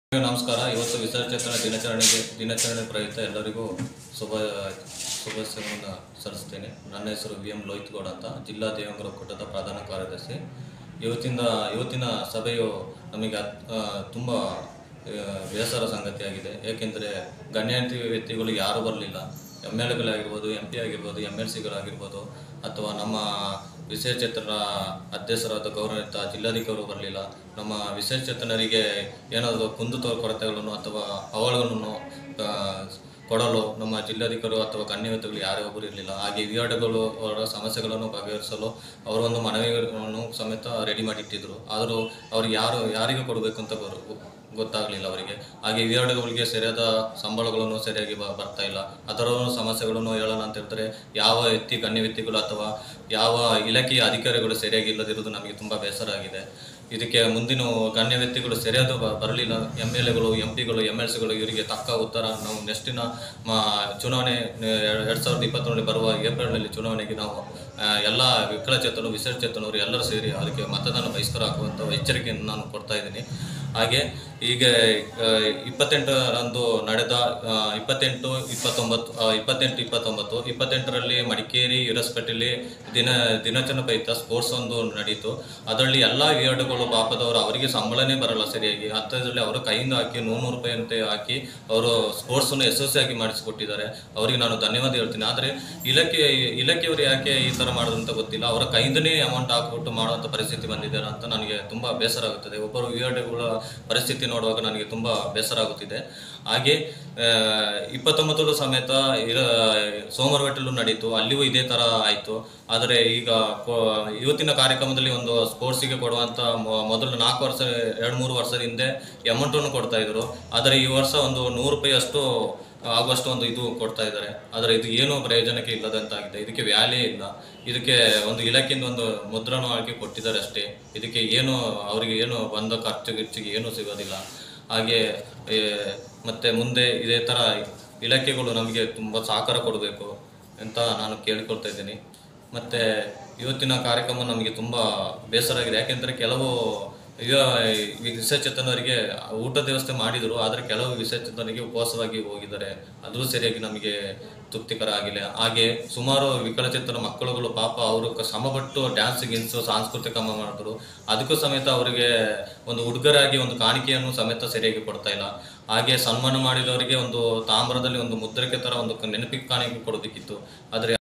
ನಮಸ್ಕಾರ ಇವತ್ತು ವಿಸರ್ಜನಾ ದಿನಾಚರಣೆಗೆ ದಿನಾಚರಣೆ ಪ್ರಯುಕ್ತ ಎಲ್ಲರಿಗೂ ಶುಭ ಶುಭಾಶಯವನ್ನು ಸಲ್ಲಿಸ್ತೇನೆ ನನ್ನ ಹೆಸರು ವಿ ಎಂ ಲೋಹಿತ್ ಗೌಡ ಅಂತ ಜಿಲ್ಲಾ ದೇವಂಗರ ಒಕ್ಕೂಟದ ಪ್ರಧಾನ ಕಾರ್ಯದರ್ಶಿ ಇವತ್ತಿನ ಇವತ್ತಿನ ಸಭೆಯು ನಮಗೆ ಅತ್- ಆ, ತುಂಬ ಆ, ಬೇಸರ ಸಂಗತಿಯಾಗಿದೆ ಏಕೆಂದರೆ ಗಣ್ಯಾತಿ ವ್ಯಕ್ತಿಗಳು ಯಾರೂ ಬರಲಿಲ್ಲ ಎಮ್ ಎಲ್ ಎಗಳಾಗಿರ್ಬೋದು ಎಂ ಪಿ ಆಗಿರ್ಬೋದು ಎಮ್ ಎಲ್ ಸಿಗಳಾಗಿರ್ಬೋದು ಅಥವಾ ನಮ್ಮ ವಿಶೇಷಚೇತನರ ಅಧ್ಯಕ್ಷರಾದ ಗೌರವಿತ ಜಿಲ್ಲಾಧಿಕಾರಿಗಳು ಬರಲಿಲ್ಲ ನಮ್ಮ ವಿಶೇಷಚೇತನರಿಗೆ ಏನಾದರೂ ಕುಂದು ಕೊರತೆಗಳನ್ನು ಅಥವಾ ಅವಳಗಳನ್ನು ಆ, ಕೊಡಲು ನಮ್ಮ ಜಿಲ್ಲಾಧಿಕಾರಿ ಅಥವಾ ಗಣ್ಯವ್ಯಕ್ತಿಗಳು ಯಾರೇ ಒಬ್ಬರು ಇರಲಿಲ್ಲ ಹಾಗೆ ವಿಆರ್ಡಗಳು ಅವರ ಸಮಸ್ಯೆಗಳನ್ನು ಬಗೆಹರಿಸಲು ಅವರ ಒಂದು ಮನವಿಗಳನ್ನು ಸಮೇತ ರೆಡಿ ಮಾಡಿಟ್ಟಿದ್ರು ಆದರೂ ಅವ್ರಿಗೆ ಯಾರು ಯಾರಿಗೆ ಕೊಡಬೇಕು ಅಂತ ಗೊರ್- ಗೊತ್ತಾಗಲಿಲ್ಲ ಅವರಿಗೆ ಹಾಗೆ ವಿಆರ್ಡಗಳಿಗೆ ಸರಿಯಾದ ಸಂಬಳಗಳನ್ನು ಸರಿಯಾಗಿ ಬ- ಬರ್ತಾ ಇಲ್ಲ ಅದರ ಸಮಸ್ಯೆಗಳನ್ನು ಹೇಳೋಣ ಅಂತ ಹೇಳಿದ್ರೆ ಯಾವ ವ್ಯಕ್ತಿ ಗಣ್ಯ ವ್ಯಕ್ತಿಗಳು ಅಥವಾ ಯಾವ ಇಲಾಖೆಯ ಅಧಿಕಾರಿಗಳು ಸರಿಯಾಗಿ ಇಲ್ಲದಿರುವುದು ನಮಗೆ ತುಂಬ ಬೇಸರ ಆಗಿದೆ ಇದಕ್ಕೆ ಮುಂದಿನ ಗಣ್ಯ ವ್ಯಕ್ತಿಗಳು ಸರಿಯಾದ ಬ- ಬರಲಿಲ್ಲ ಎಮ್ ಎಲ್ ಎಗಳು ಎಂ ಪಿಗಳು ಎಮ್ ಎಲ್ ಸಿಗಳು ಇವರಿಗೆ ತಕ್ಕ ಉತ್ತರ ನಾವು ನೆಕ್ಸ್ಟಿನ ಮ ಚುನಾವಣೆ ಎರಡು ಸಾವಿರದ ಇಪ್ಪತ್ತೊಂದರಲ್ಲಿ ಬರುವ ಏಪ್ರಿಲ್ನಲ್ಲಿ ಚುನಾವಣೆಗೆ ನಾವು ಆ, ಎಲ್ಲ ವಿಕಲಚೇತನರು ವಿಸರ್ಜೇತನರು ಎಲ್ಲರೂ ಸೇರಿ ಅದಕ್ಕೆ ಮತದಾನ ಬಹಿಷ್ಕಾರ ಹಾಕುವಂಥ ಎಚ್ಚರಿಕೆಯನ್ನು ನಾನು ಕೊಡ್ತಾ ಇದ್ದೀನಿ ಹಾಗೆ ಈಗ ಆ, ಇಪ್ಪತ್ತೆಂಟರಂದು ನಡೆದ ಆ, ಇಪ್ಪತ್ತೆಂಟು ಇಪ್ಪತ್ತೊಂಬತ್ತು ಆ, ಇಪ್ಪತ್ತೆಂಟು ಇಪ್ಪತ್ತೊಂಬತ್ತು ಇಪ್ಪತ್ತೆಂಟರಲ್ಲಿ ಮಡಿಕೇರಿ ಯುರಸ್ಪೇಟೆಯಲ್ಲಿ ದಿನ ದಿನಾಚರಣೆ ಪೈತ ಸ್ಪೋರ್ಟ್ಸ್ ಒಂದು ನಡೀತು ಅದರಲ್ಲಿ ಎಲ್ಲ ವಿಯರ್ಡ್ಗಳು ಪಾಪದವರು ಅವರಿಗೆ ಸಂಬಳನೇ ಬರಲ್ಲ ಸರಿಯಾಗಿ ಅಂಥದ್ರಲ್ಲಿ ಅವರು ಕೈಯಿಂದ ಹಾಕಿ ನೂರು ನೂರು ರೂಪಾಯಿ ಅಂತ ಹಾಕಿ ಅವರು ಸ್ಪೋರ್ಟ್ಸನ್ನು ಯಶಸ್ವಿಯಾಗಿ ಮಾಡಿಸಿಕೊಟ್ಟಿದ್ದಾರೆ ಅವರಿಗೆ ನಾನು ಧನ್ಯವಾದ ಹೇಳ್ತೀನಿ ಆದರೆ ಇಲಾಖೆ ಇಲಾಖೆಯವರು ಯಾಕೆ ಈ ಥರ ಮಾಡೋದಂತ ಗೊತ್ತಿಲ್ಲ ಅವರ ಕೈಯಿಂದನೇ ಅಮೌಂಟ್ ಹಾಕ್ಬಿಟ್ಟು ಮಾಡುವಂಥ ಪರಿಸ್ಥಿತಿ ಬಂದಿದೆ ಅಂತ ನನಗೆ ತುಂಬ ಬೇಸರ ಆಗುತ್ತದೆ ಒಬ್ಬರು ವಿಆರ್ಡಿಗಳ ಪರಿಸ್ಥಿತಿ ನೋಡುವಾಗ ನನಗೆ ತುಂಬ ಬೇಸರ ಆಗುತ್ತಿದೆ ಹಾಗೆ ಆ, ಇಪ್ಪತ್ತೊಂಬತ್ತರಲ್ಲೂ ಸಮೇತ ಇರ ಸೋಮವಾರಪೇಟೆಲ್ಲೂ ನಡೀತು ಅಲ್ಲಿಯೂ ಇದೇ ಥರ ಆಯಿತು ಆದರೆ ಈಗ ಕೊ- ಇವತ್ತಿನ ಕಾರ್ಯಕ್ರಮದಲ್ಲಿ ಒಂದು ಸ್ಪೋರ್ಟ್ಸಿಗೆ ಕೊಡುವಂಥ ಮೊ- ಮೊದಲು ನಾಲ್ಕು ವರ್ಷ ಎರಡು ಮೂರು ವರ್ಷದ ಹಿಂದೆ ಅಮೌಂಟನ್ನು ಕೊಡ್ತಾ ಇದ್ರು ಆದರೆ ಈ ವರ್ಷ ಒಂದು ನೂರು ರೂಪಾಯಿ ಅಷ್ಟು ಆಗುವಷ್ಟು ಒಂದು ಇದು ಕೊಡ್ತಾ ಇದ್ದಾರೆ ಆದರೆ ಇದು ಏನೂ ಪ್ರಯೋಜನಕ್ಕೆ ಇಲ್ಲದಂತಾಗಿದೆ ಇದಕ್ಕೆ ವ್ಯಾಲ್ಯೂ ಇಲ್ಲ ಇದಕ್ಕೆ ಒಂದು ಇಲಾಖೆಯಿಂದ ಒಂದು ಮುದ್ರಣ ಹಾಕಿ ಕೊಟ್ಟಿದ್ದಾರೆ ಅಷ್ಟೇ ಇದಕ್ಕೆ ಏನು ಅವರಿಗೆ ಏನು ಬಂದ ಖರ್ಚು ಗಿರ್ಚಿಗೆ ಏನೂ ಸಿಗೋದಿಲ್ಲ ಹಾಗೆ ಏ, ಮತ್ತೆ ಮುಂದೆ ಇದೇ ಥರ ಇಲಾಖೆಗಳು ನಮಗೆ ತುಂಬ ಸಹಕಾರ ಕೊಡಬೇಕು ಅಂತ ನಾನು ಕೇಳಿಕೊಳ್ತಾ ಇದ್ದೀನಿ ಮತ್ತು ಇವತ್ತಿನ ಕಾರ್ಯಕ್ರಮ ನಮಗೆ ತುಂಬ ಬೇಸರ ಆಗಿದೆ ಯಾಕೆಂದರೆ ಕೆಲವು ಈಗ ಈ ವಿಸರ್ಜತನರಿಗೆ ಊಟದ ವ್ಯವಸ್ಥೆ ಮಾಡಿದರು ಆದರೆ ಕೆಲವು ವಿಸರ್ಜತನರಿಗೆ ಉಪವಾಸವಾಗಿ ಹೋಗಿದ್ದಾರೆ ಅದು ಸರಿಯಾಗಿ ನಮಗೆ ತೃಪ್ತಿಕರ ಆಗಿಲ್ಲ ಹಾಗೆ ಸುಮಾರು ವಿಕಲಚೇತನ ಮಕ್ಕಳುಗಳು ಪಾಪ ಅವರು ಕ- ಶ್ರಮಪಟ್ಟು ಡ್ಯಾನ್ಸ್ ಗಿನ್ಸು ಸಾಂಸ್ಕೃತಿಕ ಕ್ರಮ ಮಾಡಿದ್ರು ಅದಕ್ಕೂ ಸಮೇತ ಅವರಿಗೆ ಒಂದು ಉಡುಗೊರೆಯಾಗಿ ಒಂದು ಕಾಣಿಕೆಯನ್ನು ಸಮೇತ ಸರಿಯಾಗಿ ಕೊಡ್ತಾ ಇಲ್ಲ ಹಾಗೆ ಸನ್ಮಾನ ಮಾಡಿದವರಿಗೆ ಒಂದು ತಾಮ್ರದಲ್ಲಿ ಒಂದು ಮುದ್ರಿಕೆ ಥರ ಒಂದು ಕ- ನೆನಪಿಗೆ ಕಾಣಿಕೆ ಕೊಡಬೇಕಿತ್ತು ಆದರೆ